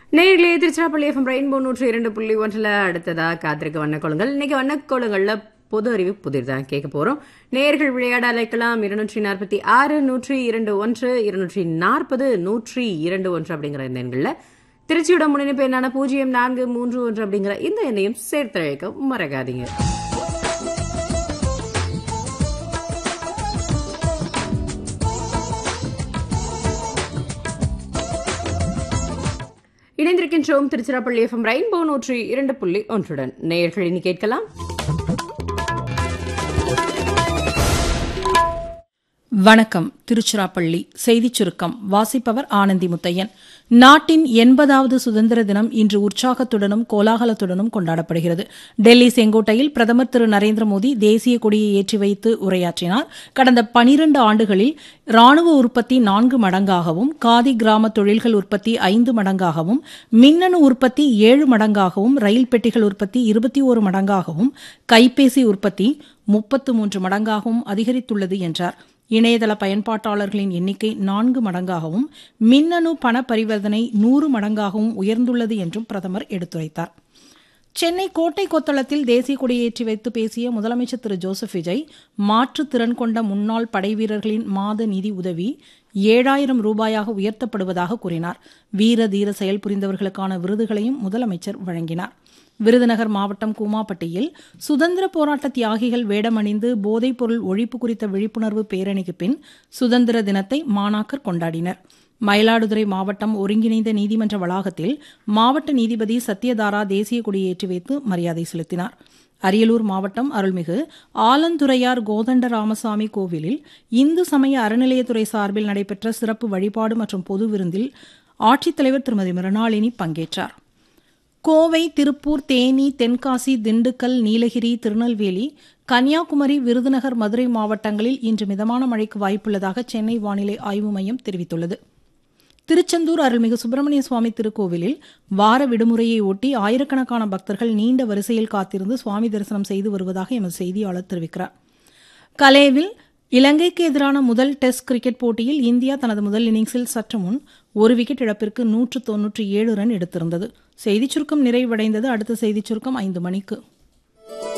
நேர்களே Tiruchirappalli FM rainbow நூற்றி இரண்டு புள்ளி ஒன்றில் அடுத்ததா காத்திருக்க வண்ணக்கோளங்கள் இன்னைக்கு வண்ணக்கோளங்கள்ல பொது அறிவு புதிர்தான் கேட்க போறோம் நேர்கள் விளையாட அழைக்கலாம் இருநூற்றி நாற்பத்தி ஆறு நூற்றி இரண்டு ஒன்று இருநூற்றி நாற்பது நூற்றி இரண்டு ஒன்று அப்படிங்கிற இந்த எண்களில் திருச்சியோட முன்னிணைப்பு என்னான பூஜ்ஜியம் நான்கு மூன்று ஒன்று அப்படிங்கிற இந்த எண்ணையும் சேர்த்து அழைக்க மறக்காதீங்க இணைந்திருக்கின்றோம் திருச்சிராப்பள்ளி எஃப்எம் ரெயின்போ நூற்றி இரண்டு புள்ளி ஒன்றுடன் நேயர்கள் இனி கேட்கலாம் வணக்கம் திருச்சிராப்பள்ளி செய்திச் சுருக்கம் வாசிப்பவர் ஆனந்தி முத்தையன் நாட்டின் எண்பதாவது சுதந்திர தினம் இன்று உற்சாகத்துடனும் கோலாகலத்துடனும் கொண்டாடப்படுகிறது டெல்லி செங்கோட்டையில் பிரதமர் திரு நரேந்திர மோடி தேசிய கொடியை ஏற்றி வைத்து உரையாற்றினார் கடந்த பனிரண்டு ஆண்டுகளில் ராணுவ உற்பத்தி நான்கு மடங்காகவும் காதி கிராம தொழில்கள் உற்பத்தி ஐந்து மடங்காகவும் மின்னணு உற்பத்தி ஏழு மடங்காகவும் ரயில் பெட்டிகள் உற்பத்தி இருபத்தி ஒரு மடங்காகவும் கைபேசி உற்பத்தி முப்பத்து மூன்று மடங்காகவும் அதிகரித்துள்ளது என்றார் இணையதள பயன்பாட்டாளர்களின் எண்ணிக்கை நான்கு மடங்காகவும் மின்னணு பண பரிவர்த்தனை நூறு மடங்காகவும் உயர்ந்துள்ளது என்றும் பிரதமர் எடுத்துரைத்தார் சென்னை கோட்டை கொத்தளத்தில் தேசிய கொடியேற்றி வைத்து பேசிய முதலமைச்சர் திரு ஜோசப் விஜய் மாற்றுத் திறன் கொண்ட முன்னாள் படைவீரர்களின் மாத நிதி உதவி ஏழாயிரம் ரூபாயாக உயர்த்தப்படுவதாக கூறினார் வீர தீர செயல் புரிந்தவர்களுக்கான விருதுகளையும் முதலமைச்சர் வழங்கினார் விருதுநகர் மாவட்டம் கூமாப்பட்டியில் சுதந்திர போராட்ட தியாகிகள் வேடமணிந்து போதைப்பொருள் ஒழிப்பு குறித்த விழிப்புணர்வு பேரணிக்கு பின் சுதந்திர தினத்தை மாணாக்கர் கொண்டாடினர் மயிலாடுதுறை மாவட்டம் ஒருங்கிணைந்த நீதிமன்ற வளாகத்தில் மாவட்ட நீதிபதி சத்யதாரா தேசிய கொடியேற்றி வைத்து மரியாதை செலுத்தினார் அரியலூர் மாவட்டம் அருள்மிகு ஆலந்துறையார் கோதண்ட ராமசாமி கோவிலில் இந்து சமய அறநிலையத்துறை சார்பில் நடைபெற்ற சிறப்பு வழிபாடு மற்றும் பொது விருந்தில் ஆட்சித்தலைவர் திருமதி மிருணாளினி பங்கேற்றார் கோவை திருப்பூர் தேனி தென்காசி திண்டுக்கல் நீலகிரி திருநெல்வேலி கன்னியாகுமரி விருதுநகர் மதுரை மாவட்டங்களில் இன்று மிதமான மழைக்கு வாய்ப்புள்ளதாக சென்னை வானிலை ஆய்வு மையம் தெரிவித்துள்ளது திருச்செந்தூர் அருள்மிகு சுப்பிரமணிய சுவாமி திருக்கோவிலில் வார விடுமுறையை ஒட்டி ஆயிரக்கணக்கான பக்தர்கள் நீண்ட வரிசையில் காத்திருந்து சுவாமி தரிசனம் செய்து வருவதாக எமது செய்தியாளர் தெரிவிக்கிறார் கலேவில் இலங்கைக்கு எதிரான முதல் டெஸ்ட் கிரிக்கெட் போட்டியில் இந்தியா தனது முதல் இன்னிங்ஸில் சற்று முன் ஒரு விக்கெட் இழப்பிற்கு நூற்று தொன்னூற்றி ஏழு ரன் எடுத்திருந்தது செய்திச் சுருக்கம் நிறைவடைந்தது அடுத்த செய்திச் சுருக்கம் ஐந்து மணிக்கு